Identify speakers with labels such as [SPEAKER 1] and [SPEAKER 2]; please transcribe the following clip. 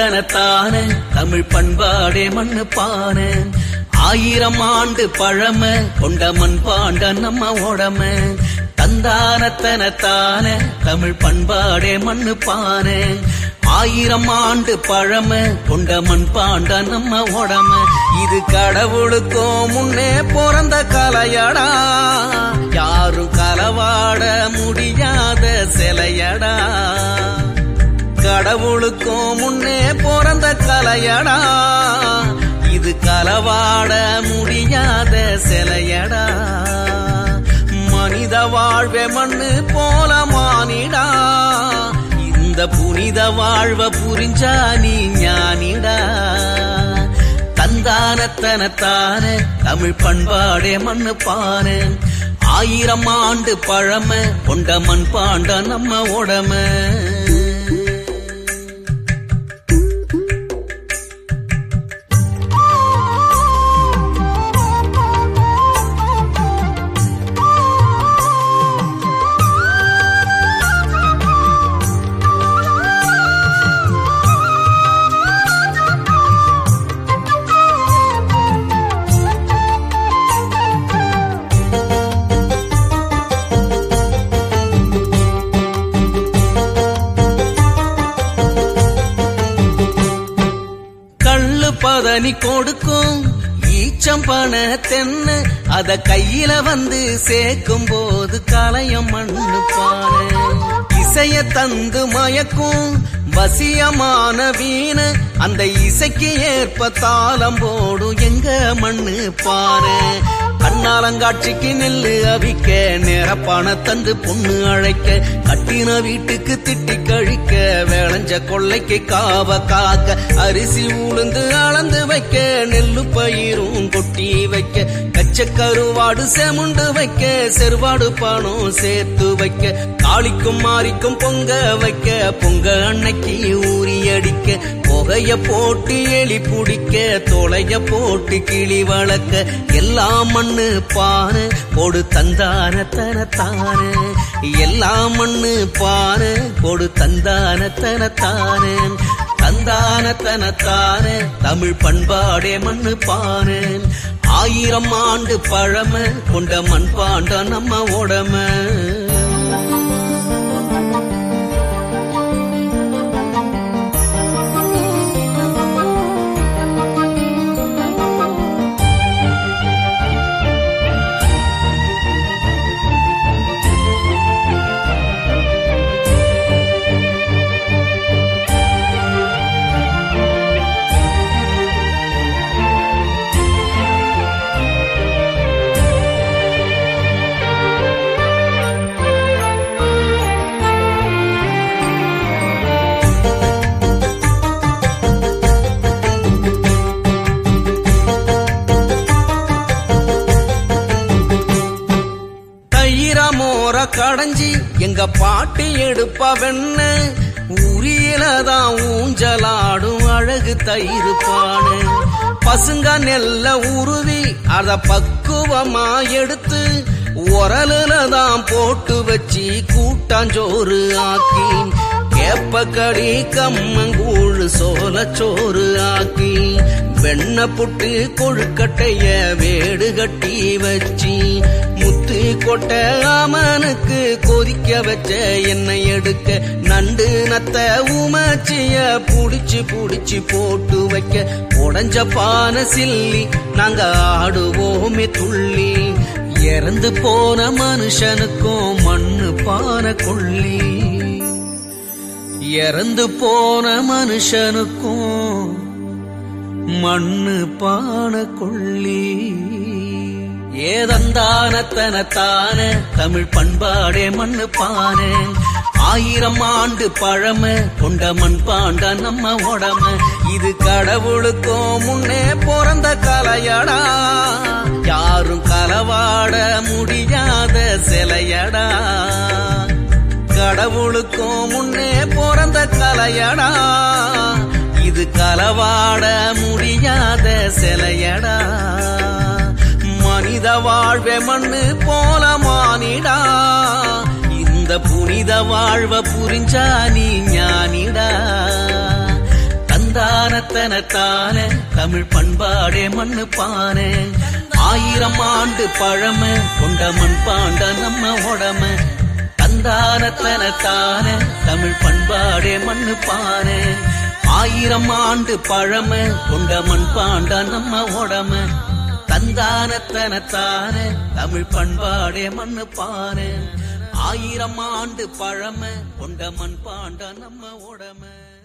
[SPEAKER 1] தந்தானத்தனத்தான தமிழ் பண்பாடே மண்ணு பான ஆயிரம் ஆண்டு பழம கொண்ட மண் பாண்ட நம்ம உடம தந்தானத்தனத்தான தமிழ் பண்பாடே மண்ணு பான ஆயிரம் ஆண்டு பழம கொண்ட மண் பாண்ட நம்ம உடம இது கடவுளுக்கும் முன்னே பிறந்த கலையடா யாரும் களவாட முடியாத சிலையடா கடவுளுக்கும் முன்னே பிறந்த கலையடா இது களவாட முடியாத சிலையடா மனித வாழ்வே மண்ணு போல மானிடா இந்த புனித வாழ்வ புரிஞ்சா நீ ஞானிடா தந்தானத்தனத்தான தமிழ் பண்பாடே மண்ணு பாரு ஆயிரம் ஆண்டு பழம கொண்ட மண் பாண்ட நம்ம உடம கள்ளு பதனி கொடுக்கும் ஈச்சம் பண தென்ன அத கையில வந்து சேர்க்கும் போது கலையம் மண்ணு பாரு இசைய தந்து மயக்கும் வசியமான வீண அந்த இசைக்கு ஏற்ப தாளம் போடும் எங்க மண்ணு பாரு கண்ணாலங்காட்சிக்கு நெல்லு அவிக்க நேரப்பான தந்து பொண்ணு அழைக்க கட்டின வீட்டுக்கு திட்டி கழிக்க விளைஞ்ச கொள்ளைக்கு காவ காக்க அரிசி உளுந்து அளந்து வைக்க நெல்லு பயிரும் கொட்டி வைக்க கச்ச கருவாடு செமுண்டு வைக்க செருவாடு பணம் சேர்த்து வைக்க காளிக்கும் மாறிக்கும் பொங்க வைக்க பொங்க அன்னைக்கு ஊறி அடிக்க புகைய போட்டு எலி பிடிக்க தொலைய போட்டு கிளி வளர்க்க எல்லாம் மண்ணு பாரு கொடு தந்தான தனத்தானு எல்லாம் மண்ணு பாரு கொடு தந்தான தனத்தானு தந்தான தனத்தான தமிழ் பண்பாடே மண்ணு பாரு ஆயிரம் ஆண்டு பழம கொண்ட மண் பாண்ட நம்ம உடம தைரமோர கடைஞ்சி எங்க பாட்டி எடுப்பா வெண்ண உரியலதான் ஊஞ்சலாடும் அழகு தயிர் பானு பசுங்க நெல்ல உருவி அத பக்குவமா எடுத்து உரலுல தான் போட்டு வச்சு கூட்டாஞ்சோறு ஆக்கி கேப்பக்கடி கம்மங்கூழ் சோளச்சோறு ஆக்கி வெண்ண புட்டு கொழுக்கட்டைய வேடு கட்டி வச்சு முத்து கொட்ட ஆமனுக்கு கொதிக்க வச்ச எண்ணெய் எடுக்க நண்டு நத்த உமச்சிய புடிச்சு புடிச்சு போட்டு வைக்க உடஞ்ச பானை சில்லி நாங்க ஆடுவோமே துள்ளி இறந்து போன மனுஷனுக்கும் மண்ணு பானை கொள்ளி இறந்து போன மனுஷனுக்கும் மண்ணு பான கொள்ளி ஏதந்தானத்தனத்தான தமிழ் பண்பாடே மண்ணு பான ஆயிரம் ஆண்டு பழம கொண்ட மண் பாண்ட நம்ம உடம இது கடவுளுக்கும் முன்னே பிறந்த கலையடா யாரும் களவாட முடியாத சிலையடா கடவுளுக்கும் முன்னே பிறந்த கலையடா இது களவாட முடியாத சிலையடா மனித வாழ்வே மண்ணு போல மானிடா இந்த புனித வாழ்வ புரிஞ்சா நீ ஞானிடா தந்தானத்தனத்தானே தமிழ் பண்பாடே மண்ணு பானே ஆயிரம் ஆண்டு பழமை கொண்ட மண் பாண்ட நம்ம உடமை தந்தானத்தனத்தானே தமிழ் பண்பாடே மண்ணு பானே ஆயிரம் ஆண்டு பழமை கொண்ட மண் பாண்ட நம்ம உடமை தந்தானத்தனத்தானே தமிழ் பண்பாடே மண்ணு பானே ஆயிரம் ஆண்டு பழமை கொண்ட மண் பாண்ட நம்ம உடமை